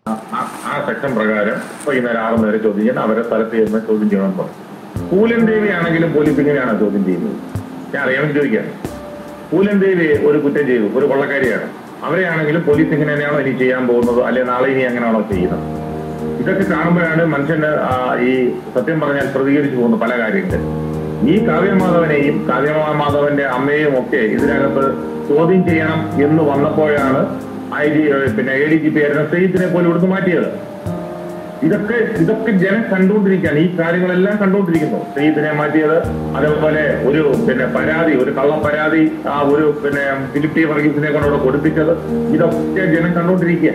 ആ- ആ- ആ സെക്ഷൻ പ്രകാരം വൈകുന്നേരം ആറ് നേരം ചോദ്യം ചെയ്യണം അവരെ സ്ഥലത്ത് ചെന്ന് ചോദ്യം ചെയ്യണം എന്ന് പറഞ്ഞു പൂലൻ ദേവി ആണെങ്കിലും പോലീസ് ഇങ്ങനെയാണ് ചോദ്യം ചെയ്യുന്നത് ഞാൻ അറിയാമെന്ന് ചോദിക്കാം പൂലൻ ദേവി ഒരു കുറ്റം ചെയ്തു ഒരു കൊള്ളക്കാരിയാണ് അവരെയാണെങ്കിലും പോലീസ് ഇങ്ങനെ തന്നെയാണോ ഇനി ചെയ്യാൻ പോകുന്നത് അല്ലെ നാളെ ഇനി അങ്ങനെയാണോ ചെയ്യുന്നത് ഇതൊക്കെ കാണുമ്പോഴാണ് മനുഷ്യന് ആ, ഈ സത്യം പറഞ്ഞാൽ പ്രതികരിച്ചു പോകുന്ന പല കാര്യങ്ങൾ ഈ കാവ്യമാധവനെയും കാവ്യമാധവന്റെ അമ്മയെയും ഒക്കെ ഇതിനകത്ത് ചോദ്യം ചെയ്യണം എന്ന് വന്നപ്പോഴാണ് ഐ ഡി പിന്നെ എ ഡി ജി പി ആയിരുന്ന സെയ്ദിനെ പോലും ഇവിടുന്ന് മാറ്റിയത് ഇതൊക്കെ ഇതൊക്കെ ജനം കണ്ടുകൊണ്ടിരിക്കുകയാണ് ഈ കാര്യങ്ങളെല്ലാം കണ്ടുകൊണ്ടിരിക്കുന്നു സെയ്ദിനെ മാറ്റിയത് അതേപോലെ ഒരു പിന്നെ പരാതി ഒരു കള്ള പരാതി ആ ഒരു പിന്നെ ഫിലിപ്പ് ടി വർഗീസിനെ കൊണ്ട് അവിടെ കൊടുപ്പിച്ചത് ഇതൊക്കെ ജനം കണ്ടുകൊണ്ടിരിക്കുക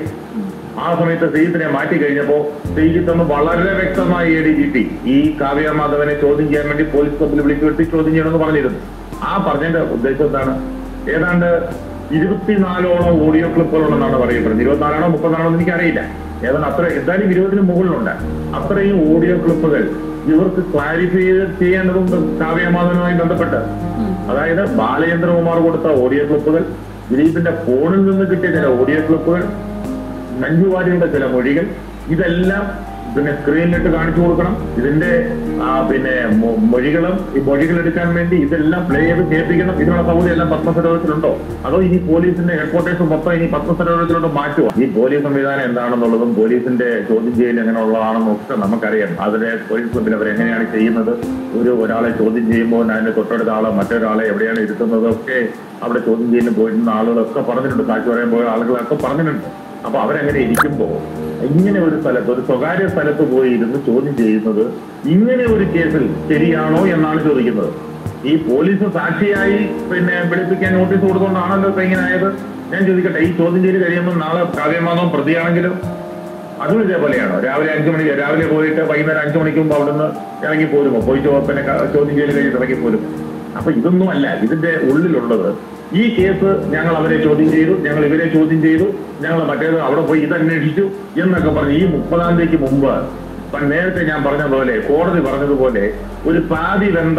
ആ സമയത്ത് സെയ്ദിനെ മാറ്റി കഴിഞ്ഞപ്പോ സെയ്ദിത്ത് ഒന്ന് വളരെ വ്യക്തമായി എ ഡി ജി പി ഈ കാവ്യ മാധവനെ ചോദ്യം ചെയ്യാൻ വേണ്ടി പോലീസ് ക്ലബിൽ വിളിച്ചു വരുത്തി ചോദ്യം ചെയ്യണമെന്ന് പറഞ്ഞിരുന്നു ആ പറഞ്ഞതിന്റെ ഉദ്ദേശം എന്താണ് ഏതാണ്ട് ഇരുപത്തിനാലോളം ഓഡിയോ ക്ലിപ്പുകളുണ്ടെന്നാണ് പറയപ്പെടുന്നത് ഇരുപത്തിനാലാണോ മുപ്പതാണോ എന്ന് എനിക്കറിയില്ല ഏതാണ്ട് അത്ര എന്തായാലും ഇരുപതിന് മുകളിലുണ്ട് അത്രയും ഓഡിയോ ക്ലിപ്പുകൾ ഇവർക്ക് ക്ലാരിഫൈ ചെയ്യേണ്ടതുണ്ട് കാവ്യമാധവനുമായി ബന്ധപ്പെട്ട് അതായത് ബാലചന്ദ്രകുമാർ കൊടുത്ത ഓഡിയോ ക്ലിപ്പുകൾ ദിലീപിന്റെ ഫോണിൽ നിന്ന് കിട്ടിയ ചില ഓഡിയോ ക്ലിപ്പുകൾ മഞ്ജു വാര്യരുടെ ചില മൊഴികൾ ഇതെല്ലാം പിന്നെ സ്ക്രീനിലിട്ട് കാണിച്ചു കൊടുക്കണം ഇതിന്റെ ആ, പിന്നെ മൊ- മൊഴികളും ഈ മൊഴികൾ എടുക്കാൻ വേണ്ടി ഇതെല്ലാം പ്ലേ ചെയ്ത് കേൾപ്പിക്കണം ഇതിനുള്ള സൗകര്യം എല്ലാം പത്മസരോവരത്തിലുണ്ടോ അതോ ഇനി പോലീസിന്റെ ഹെഡ്ക്വാർട്ടേഴ്സ് മൊത്തം ഇനി പത്മസരോവരത്തിലോട്ട് മാറ്റുക ഈ പോലീസ് സംവിധാനം എന്താണെന്നുള്ളതും പോലീസിന്റെ ചോദ്യം ചെയ്യൽ എങ്ങനെയുള്ളതാണെന്നും ഒക്കെ നമുക്കറിയാം അതിലെ പോലീസ് ക്ലബിൽ അവർ എങ്ങനെയാണ് ചെയ്യുന്നത് ഒരു ഒരാളെ ചോദ്യം ചെയ്യുമ്പോൾ അതിന്റെ തൊട്ടടുത്ത ആളെ മറ്റൊരാളെ എവിടെയാണ് ഇരുത്തുന്നത് ഒക്കെ അവിടെ ചോദ്യം ചെയ്യലിന് പോയിരുന്ന ആളുകളൊക്കെ പറഞ്ഞിട്ടുണ്ട് സാക്ഷി പറയാൻ പോയ ആളുകളൊക്കെ പറഞ്ഞിട്ടുണ്ട് അപ്പൊ അവരങ്ങനെ ഇരിക്കുമ്പോ ഇങ്ങനെ ഒരു സ്ഥലത്ത് ഒരു സ്വകാര്യ സ്ഥലത്ത് പോയി ഇരുന്ന് ചോദ്യം ചെയ്യുന്നത് ഇങ്ങനെ ഒരു കേസിൽ ശരിയാണോ എന്നാണ് ചോദിക്കുന്നത് ഈ പോലീസ് സാക്ഷിയായി പിന്നെ വിളിപ്പിക്കാൻ നോട്ടീസ് കൊടുത്തുകൊണ്ടാണല്ലോ ഇപ്പൊ ഇങ്ങനെ ആയത് ഞാൻ ചോദിക്കട്ടെ ഈ ചോദ്യം ചെയ്ത് കഴിയുമ്പോൾ നാളെ കാവ്യമാധവൻ പ്രതിയാണെങ്കിലും അതും ഇതേപോലെയാണോ രാവിലെ അഞ്ചു മണിക്ക് രാവിലെ പോയിട്ട് വൈകുന്നേരം അഞ്ചു മണിക്ക് മുമ്പ് അവിടുന്ന് ഇറങ്ങി പോരുമോ പോയി ചോ- പിന്നെ ക- ചോദ്യം ചെയ്ത് കഴിഞ്ഞിട്ട് ഇറങ്ങി പോരും അപ്പൊ ഇതൊന്നും അല്ല ഇതിന്റെ ഉള്ളിലുള്ളത് ഈ കേസ് ഞങ്ങൾ അവരെ ചോദ്യം ചെയ്തു ഞങ്ങൾ ഇവരെ ചോദ്യം ചെയ്തു ഞങ്ങൾ മറ്റേത് അവിടെ പോയി ഇത് അന്വേഷിച്ചു എന്നൊക്കെ പറഞ്ഞ് ഈ മുപ്പതാം തീയതിക്ക് മുമ്പ് ഇപ്പൊ നേരത്തെ ഞാൻ പറഞ്ഞതുപോലെ കോടതി പറഞ്ഞതുപോലെ ഒരു പാതി വെന്ത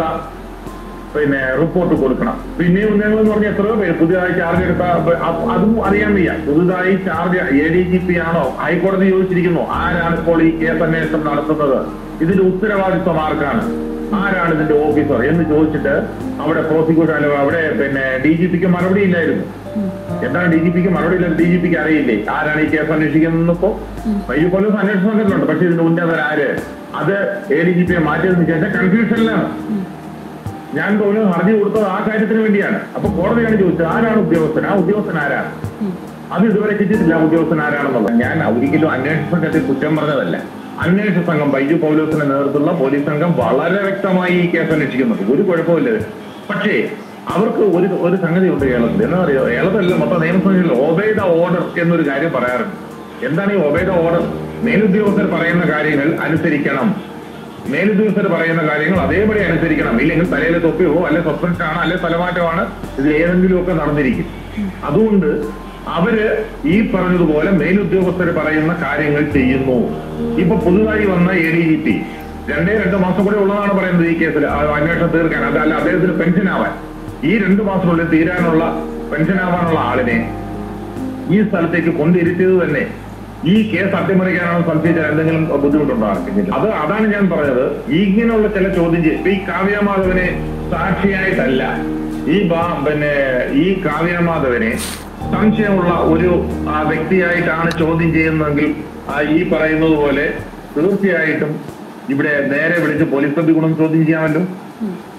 പിന്നെ റിപ്പോർട്ട് കൊടുക്കണം പിന്നെയും ഞങ്ങൾ എന്ന് പറഞ്ഞ എത്രയോ പേര് പുതിയതായി ചാർജ് എടുത്ത അ- അതും അറിയാൻ വയ്യ പുതുതായി charge A D G P ആണോ ഹൈക്കോടതി ചോദിച്ചിരിക്കുന്നു ആരാണ് ഇപ്പോൾ ഈ കേസ് അന്വേഷണം നടത്തുന്നത് ഇതിന്റെ ഉത്തരവാദിത്വം ആർക്കാണ് ആരാണ് ഇതിന്റെ ഓഫീസർ എന്ന് ചോദിച്ചിട്ട് അവിടെ പ്രോസിക്യൂഷൻ അല്ല അവിടെ പിന്നെ ഡി ജി പിക്ക് മറുപടി ഇല്ലായിരുന്നു എന്താണ് ഡി ജി പിക്ക് മറുപടി ഇല്ലാതെ ഡി ജി പിക്ക് അറിയില്ലേ ആരാണ് ഈ കേസ് അന്വേഷിക്കുന്നപ്പോ വൈകി പോലീസ് അന്വേഷണം സംഘത്തിലുണ്ട് പക്ഷെ ഇതിന്റെ ഉന്നതരാര് അത് എ ഡി ജി പിയെ മാറ്റിയതിനു ശേഷം കൺഫ്യൂഷനിലാണ് ഞാൻ പോലും ഹർജി കൊടുത്തത് ആ കാര്യത്തിന് വേണ്ടിയാണ് അപ്പൊ കോടതിയാണ് ചോദിച്ചത് ആരാണ് ഉദ്യോഗസ്ഥൻ ആ ഉദ്യോഗസ്ഥൻ ആരാണ് അത് ഇതുവരെ കിട്ടിയിട്ടില്ല ആ ഉദ്യോഗസ്ഥൻ ആരാണെന്നുള്ളത് ഞാൻ ഒരിക്കലും അന്വേഷണ സംഘത്തിൽ കുറ്റം പറഞ്ഞതല്ല അന്വേഷണ സംഘം ബൈജു പൗലോസിന്റെ നേതൃത്വത്തിലുള്ള പോലീസ് സംഘം വളരെ വ്യക്തമായി ഈ കേസ് അന്വേഷിക്കുന്നുണ്ട് ഒരു കുഴപ്പമില്ല ഇതിന്. പക്ഷേ അവർക്ക് ഒരു ഒരു സംഗതി ഉണ്ട് കേരളത്തിൽ എന്താ പറയുക കേരളത്തിലല്ല മൊത്തം നിയമസഭയിൽ ഒബേ ദ ഓർഡർ എന്നൊരു കാര്യം പറയാറുണ്ട് എന്താണ് ഈ ഒബേ ദ ഓർഡർ മേലുദ്യോഗസ്ഥർ പറയുന്ന കാര്യങ്ങൾ അനുസരിക്കണം മേലുദ്യോഗസ്ഥർ പറയുന്ന കാര്യങ്ങൾ അതേപടി അനുസരിക്കണം ഇല്ലെങ്കിൽ തലയിലെ തൊപ്പിയോ അല്ലെ സസ്പെൻഷനാണ് അല്ലെ സ്ഥലമാറ്റമാണ് ഇത് ഏതെങ്കിലും ഒക്കെ നടന്നിരിക്കും അതുകൊണ്ട് അവര് ഈ പറഞ്ഞതുപോലെ മേലുദ്യോഗസ്ഥർ പറയുന്ന കാര്യങ്ങൾ ചെയ്യുന്നു ഇപ്പൊ പുതുതായി വന്ന എ ഡി ജി പി രണ്ടേ രണ്ട് മാസം കൂടെ ഉള്ളതാണ് പറയുന്നത് ഈ കേസിൽ ആ അന്വേഷണം തീർക്കാൻ അതല്ല അദ്ദേഹത്തിന് പെൻഷൻ ആവാൻ ഈ രണ്ട് മാസത്തിനുള്ളിൽ തീരാനുള്ള പെൻഷൻ ആവാനുള്ള ആളിനെ ഈ സ്ഥലത്തേക്ക് കൊണ്ടിരുത്തിയത് തന്നെ ഈ കേസ് അട്ടിമറിക്കാനാണ് സംശയിച്ചാൽ എന്തെങ്കിലും ബുദ്ധിമുട്ടുണ്ടോ ആർക്കെങ്കിലും അത് അതാണ് ഞാൻ പറഞ്ഞത് ഇങ്ങനെയുള്ള ചില ചോദ്യം ചെയ്യും ഇപ്പൊ ഈ കാവ്യമാധവനെ സാക്ഷിയായിട്ടല്ല ഈ ബാ- പിന്നെ ഈ കാവ്യമാധവനെ സംശയമുള്ള ഒരു ആ, വ്യക്തിയായിട്ടാണ് ചോദ്യം ചെയ്യുന്നതെങ്കിൽ ആ, ഈ പറയുന്നത് പോലെ തീർച്ചയായിട്ടും ഇവിടെ നേരെ വിളിച്ച് പോലീസ് സഭ ഗുണം ചോദ്യം ചെയ്യാമല്ലോ